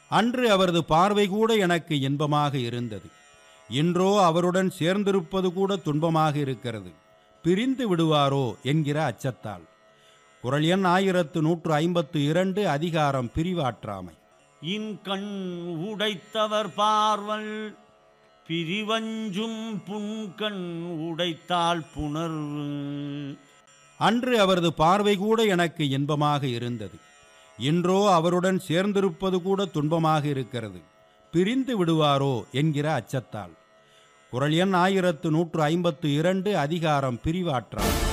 அன்று அவரது பார்வை கூட எனக்கு இன்பமாக இருந்தது இன்றோ அவருடன் சேர்ந்திருப்பது கூட துன்பமாக இருக்கிறது பிரிந்து விடுவாரோ என்கிற அச்சத்தால் குரல் எண் ஆயிரத்து நூற்று ஐம்பத்து இரண்டு அதிகாரம் பிரிவாற்றாமை இன்கண் உடைத்தவர் பார்வல் பிரிவஞ்சும் புன்கண் உடைத்தால் புணர்வு அன்று அவரது பார்வை கூட எனக்கு இன்பமாக இருந்தது இன்றோ அவருடன் சேர்ந்திருப்பது கூட துன்பமாக இருக்கிறது பிரிந்து விடுவாரோ என்கிற அச்சத்தால் குரல் எண் ஆயிரத்து நூற்று ஐம்பத்து இரண்டு அதிகாரம் பிரிவாற்றாமை